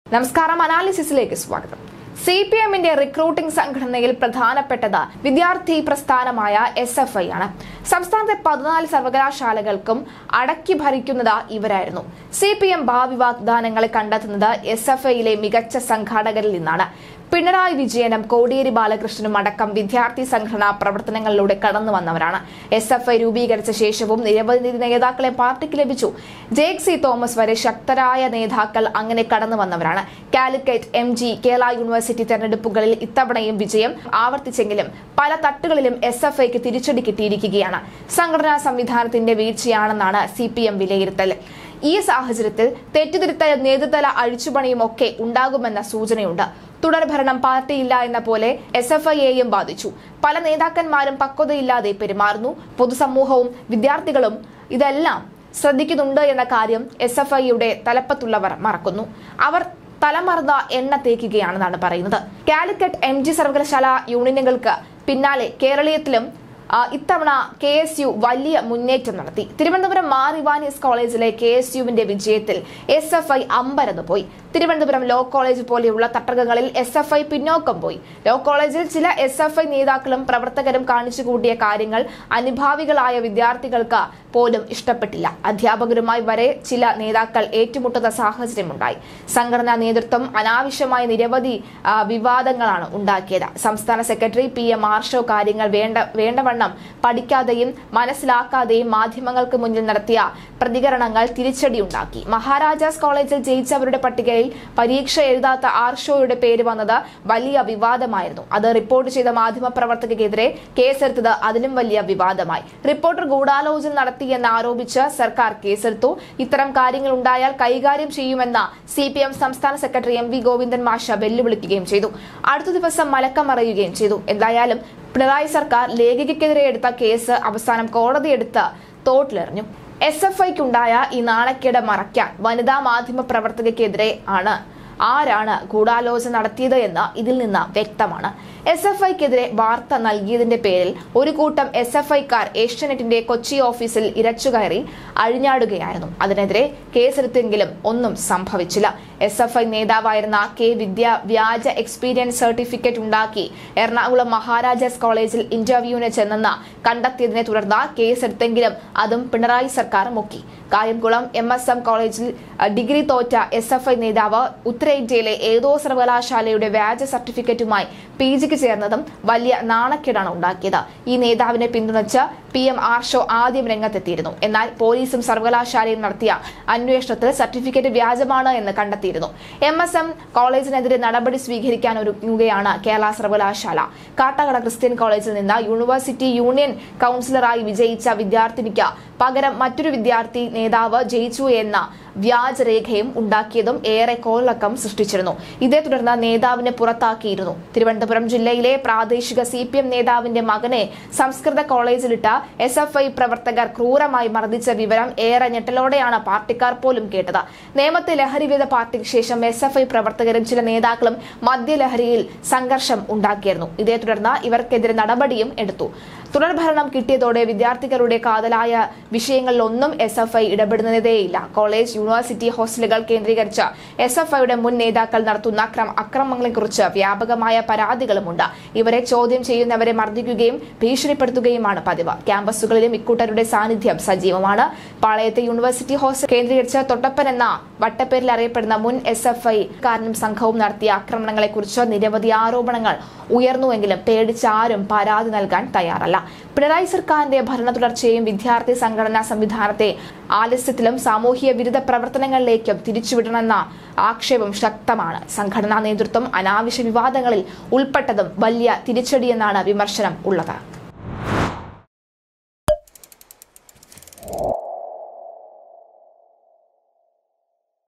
നമസ്കാരം അനാലിസിസിലേക്ക് സ്വാഗതം C P എമ്മിന്റെ റിക്രൂട്ടിംഗ് സംഘടനയിൽ പ്രധാനപ്പെട്ടത് വിദ്യാർത്ഥി പ്രസ്ഥാനമായ എസ് എഫ് ഐ ആണ് സംസ്ഥാനത്തെ പതിനാല് സർവകലാശാലകൾക്കും അടക്കി ഭരിക്കുന്നത് ഇവരായിരുന്നു സി പി എം ഭാവി വാഗ്ദാനങ്ങളെ കണ്ടെത്തുന്നത് എസ് എഫ് ഐയിലെ മികച്ച സംഘാടകരിൽ നിന്നാണ് പിണറായി വിജയനും കോടിയേരി ബാലകൃഷ്ണനും അടക്കം വിദ്യാർത്ഥി സംഘടനാ പ്രവർത്തനങ്ങളിലൂടെ കടന്നു വന്നവരാണ് എസ് എഫ് ഐ രൂപീകരിച്ച ശേഷവും നിരവധി നേതാക്കളെ പാർട്ടിക്ക് ലഭിച്ചു ജേക്ക് സി തോമസ് വരെ ശക്തരായ നേതാക്കൾ അങ്ങനെ കടന്നു വന്നവരാണ് Calicut M G Kerala university തെരഞ്ഞെടുപ്പുകളിൽ ഇത്തവണയും വിജയം ആവർത്തിച്ചെങ്കിലും പല തട്ടുകളിലും എസ് എഫ് ഐക്ക് തിരിച്ചടി കിട്ടിയിരിക്കുകയാണ് സംഘടനാ സംവിധാനത്തിന്റെ വീഴ്ചയാണെന്നാണ് സി പി എം വിലയിരുത്തൽ ഈ സാഹചര്യത്തിൽ തെറ്റുതിരുത്തൽ നേതൃതല അഴിച്ചുപണിയും ഒക്കെ ഉണ്ടാകുമെന്ന സൂചനയുണ്ട് തുടർഭരണം പാർട്ടിയില്ല എന്ന പോലെ എസ് എഫ് ഐയെയും ബാധിച്ചു പല നേതാക്കന്മാരും പക്വതയില്ലാതെ പെരുമാറുന്നു പൊതുസമൂഹവും വിദ്യാർത്ഥികളും ഇതെല്ലാം ശ്രദ്ധിക്കുന്നുണ്ട് എന്ന കാര്യം എസ് എഫ് ഐയുടെ തലപ്പത്തുള്ളവർ മറക്കുന്നു അവർ തലമറന്ന എണ്ണ തേക്കുകയാണെന്നാണ് പറയുന്നത് കാലിക്കറ്റ് എം ജി സർവകലാശാല യൂണിയനുകൾക്ക് പിന്നാലെ കേരളീയത്തിലും ആ, ഇത്തവണ കെ എസ് യു വലിയ മുന്നേറ്റം നടത്തി തിരുവനന്തപുരം മാർ ഇവാനിയസ് കോളേജിലെ കെ എസ് യുവിന്റെ വിജയത്തിൽ എസ് എഫ് ഐ അമ്പരന്ന് പോയി തിരുവനന്തപുരം ലോ കോളേജ് പോലെയുള്ള തട്ടകങ്ങളിൽ എസ് എഫ് ഐ പിന്നോക്കം പോയി ലോ കോളേജിൽ ചില എസ് എഫ് ഐ നേതാക്കളും പ്രവർത്തകരും കാണിച്ചു കൂട്ടിയ കാര്യങ്ങൾ അനുഭാവികളായ വിദ്യാർത്ഥികൾക്ക് പോലും ഇഷ്ടപ്പെട്ടില്ല അധ്യാപകരുമായി വരെ ചില നേതാക്കൾ ഏറ്റുമുട്ടുന്ന സാഹചര്യമുണ്ടായി സംഘടനാ നേതൃത്വം അനാവശ്യമായ നിരവധി ആ, വിവാദങ്ങളാണ് ഉണ്ടാക്കിയത് സംസ്ഥാന സെക്രട്ടറി പി എം ആർഷോ കാര്യങ്ങൾ വേണ്ട വേണ്ടവണ്ണം പഠിക്കാതെയും മനസ്സിലാക്കാതെയും മാധ്യമങ്ങൾക്ക് മുന്നിൽ നടത്തിയ പ്രതികരണങ്ങൾ തിരിച്ചടിയുണ്ടാക്കി മഹാരാജാസ് കോളേജിൽ ജയിച്ചവരുടെ പട്ടികയിൽ പരീക്ഷ എഴുതാത്ത ആർഷോയുടെ പേര് വന്നത് വലിയ വിവാദമായിരുന്നു അത് റിപ്പോർട്ട് ചെയ്ത മാധ്യമപ്രവർത്തകർക്കെതിരെ കേസെടുത്തത് അതിലും വലിയ വിവാദമായി റിപ്പോർട്ടർ ഗൂഢാലോചന നടത്തിയെന്ന് ആരോപിച്ച് സർക്കാർ കേസെടുത്തു ഇത്തരം കാര്യങ്ങൾ ഉണ്ടായാൽ കൈകാര്യം ചെയ്യുമെന്ന സി പി എം സംസ്ഥാന സെക്രട്ടറി എം വി ഗോവിന്ദൻ മാഷ വെല്ലുവിളിക്കുകയും ചെയ്തു അടുത്ത ദിവസം മലക്കം മറയുകയും ചെയ്തു എന്തായാലും പിണറായി സർക്കാർ ലേഖികയ്ക്കെതിരെ എടുത്ത കേസ് അവസാനം കോടതിയെടുത്ത് തോട്ടിലെറിഞ്ഞു എസ് എഫ് ഐക്കുണ്ടായ ഈ നാണക്കേട് മറയ്ക്കാൻ വനിതാ മാധ്യമ പ്രവർത്തകയ്ക്കെതിരെ ആണ് ആരാണ് ഗൂഢാലോചന നടത്തിയത് എന്ന് ഇതിൽ നിന്ന് വ്യക്തമാണ് എസ് എഫ് ഐക്കെതിരെ വാർത്ത നൽകിയതിന്റെ പേരിൽ ഒരു കൂട്ടം എസ് എഫ് ഐക്കാർ ഏഷ്യാനെറ്റിന്റെ കൊച്ചി ഓഫീസിൽ ഇരച്ചുകയറി അഴിഞ്ഞാടുകയായിരുന്നു അതിനെതിരെ കേസെടുത്തെങ്കിലും ഒന്നും സംഭവിച്ചില്ല എസ് എഫ് ഐ നേതാവായിരുന്ന കെ വിദ്യ വ്യാജ എക്സ്പീരിയൻസ് സർട്ടിഫിക്കറ്റ് ഉണ്ടാക്കി എറണാകുളം മഹാരാജാസ് കോളേജിൽ ഇന്റർവ്യൂവിന് ചെന്നെന്ന് കണ്ടെത്തിയതിനെ തുടർന്ന് കേസെടുത്തെങ്കിലും അതും പിണറായി സർക്കാർ മുക്കി കായംകുളം എം എസ് എം കോളേജിൽ അഹ്, ഡിഗ്രി തോറ്റ എസ് എഫ് ഐ നേതാവ് ഉത്തരേന്ത്യയിലെ ഏതോ സർവകലാശാലയുടെ വ്യാജ സർട്ടിഫിക്കറ്റുമായി പി ജിക്ക് ചേർന്നതും വലിയ നാണക്കേടാണ് ഉണ്ടാക്കിയത് ഈ നേതാവിനെ പിന്തുണച്ച് പി എം ആർഷോ ആദ്യം രംഗത്തെത്തിയിരുന്നു എന്നാൽ പോലീസും സർവകലാശാലയും നടത്തിയ അന്വേഷണത്തിൽ സർട്ടിഫിക്കറ്റ് വ്യാജമാണ് എന്ന് കണ്ടെത്തിയിരുന്നു എം എസ് എം കോളേജിനെതിരെ നടപടി സ്വീകരിക്കാൻ ഒരുങ്ങുകയാണ് കേരള സർവകലാശാല കാട്ടാക്കട ക്രിസ്ത്യൻ കോളേജിൽ നിന്ന് യൂണിവേഴ്സിറ്റി യൂണിയൻ കൗൺസിലറായി വിജയിച്ച വിദ്യാർത്ഥിനിക്ക് പകരം മറ്റൊരു വിദ്യാർത്ഥി നേതാവ് ജയിച്ചു എന്ന വ്യാജരേഖയും ഉണ്ടാക്കിയതും ഏറെ കോളിളക്കം സൃഷ്ടിച്ചിരുന്നു ഇതേ തുടർന്ന് നേതാവിനെ പുറത്താക്കിയിരുന്നു തിരുവനന്തപുരം ജില്ലയിലെ പ്രാദേശിക സി പി എം നേതാവിന്റെ മകനെ സംസ്കൃത കോളേജിലിട്ട എസ് എഫ് ഐ പ്രവർത്തകർ ക്രൂരമായി മർദ്ദിച്ച വിവരം ഏറെ ഞെട്ടലോടെയാണ് പാർട്ടിക്കാർ പോലും കേട്ടത് നേമത്തെ ലഹരിവിധ പാർട്ടിക്ക് ശേഷം എസ് എഫ് ഐ പ്രവർത്തകരും ചില നേതാക്കളും മദ്യലഹരിയിൽ സംഘർഷം ഉണ്ടാക്കിയിരുന്നു ഇതേ തുടർന്ന് ഇവർക്കെതിരെ നടപടിയും എടുത്തു തുടർഭരണം കിട്ടിയതോടെ വിദ്യാർത്ഥികളുടെ കാതലായ വിഷയങ്ങളിലൊന്നും എസ് എഫ് ഐ ഇടപെടുന്നതേയില്ല കോളേജ് യൂണിവേഴ്സിറ്റി ഹോസ്റ്റലുകൾ കേന്ദ്രീകരിച്ച് എസ് എഫ് ഐയുടെ മുൻ നേതാക്കൾ നടത്തുന്ന അക്രമ അക്രമങ്ങളെക്കുറിച്ച് വ്യാപകമായ പരാതികളുമുണ്ട് ഇവരെ ചോദ്യം ചെയ്യുന്നവരെ മർദ്ദിക്കുകയും ഭീഷണിപ്പെടുത്തുകയുമാണ് പതിവ് ക്യാമ്പസുകളിലും ഇക്കൂട്ടരുടെ സാന്നിധ്യം സജീവമാണ് പാളയത്തെ യൂണിവേഴ്സിറ്റി ഹോസ്റ്റൽ കേന്ദ്രീകരിച്ച് തൊട്ടപ്പൻ എന്ന വട്ടപ്പേരിൽ അറിയപ്പെടുന്ന മുൻ എസ് എഫ് ഐ കാരനും സംഘവും നടത്തിയ ആക്രമണങ്ങളെക്കുറിച്ച് നിരവധി ആരോപണങ്ങൾ ഉയർന്നുവെങ്കിലും പേടിച്ച് ആരും പരാതി നൽകാൻ തയ്യാറല്ല പിണറായി സർക്കാരിന്റെ ഭരണ തുടർച്ചയെയും വിദ്യാർത്ഥി സംഘടനാ സംവിധാനത്തെ ആലസ്യത്തിലും സാമൂഹ്യ വിരുദ്ധ പ്രവർത്തനങ്ങളിലേക്കും തിരിച്ചുവിടണമെന്ന ആക്ഷേപം ശക്തമാണ് സംഘടനാ നേതൃത്വം അനാവശ്യ വിവാദങ്ങളിൽ ഉൾപ്പെട്ടതും വലിയ തിരിച്ചടിയെന്നാണ് വിമർശനം ഉള്ളത്